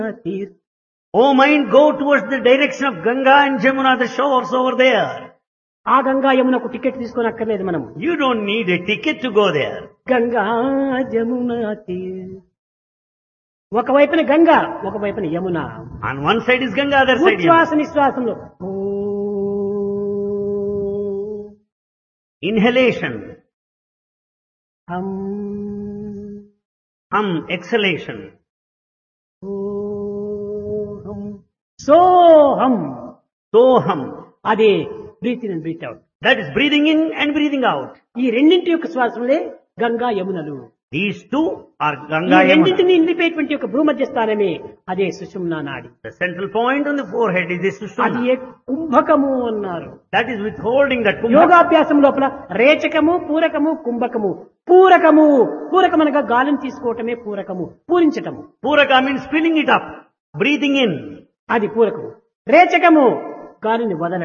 తీర్ O mind, go towards the direction of Ganga and Jamuna, the shores over there. ఆ Ganga యమునకు ticket తీసుకొని అక్కర్లేదు మనం You don't need a ticket to go there. Ganga Jamuna తీర్ ఒకవైపున గంగా ఒకవైపున Yamuna On one side is Ganga, other side ఉచ్ఛ్వాస Yamuna. నిశ్వాసంలో ఓ Inhalation, హం hum, exhalation. సోహం సోహం Soham. అదే breathe in breathe out That is breathing in and breathing out. ఈ రెండింటి యొక్క శ్వాసములే గంగా యమునలు These two are ఈ Ganga Yamuna. రెండింటిని నిలిపేటువంటి యొక్క భూమధ్య స్థానమే అదే సుషుమ్నా నాడి The central point on the forehead is the అది Sushumna. ఏ కుంభకము అన్నారు That is withholding that kumbha. యోగాభ్యాసం లోపల రేచకము పూరకము కుంభకము పూరకము పూరకం అనగా గాలిని తీసుకోవటమే పూరకము పూరించటము Puraka means filling it up, breathing in. అది పూరకము రేచకము గాలిని వదలటం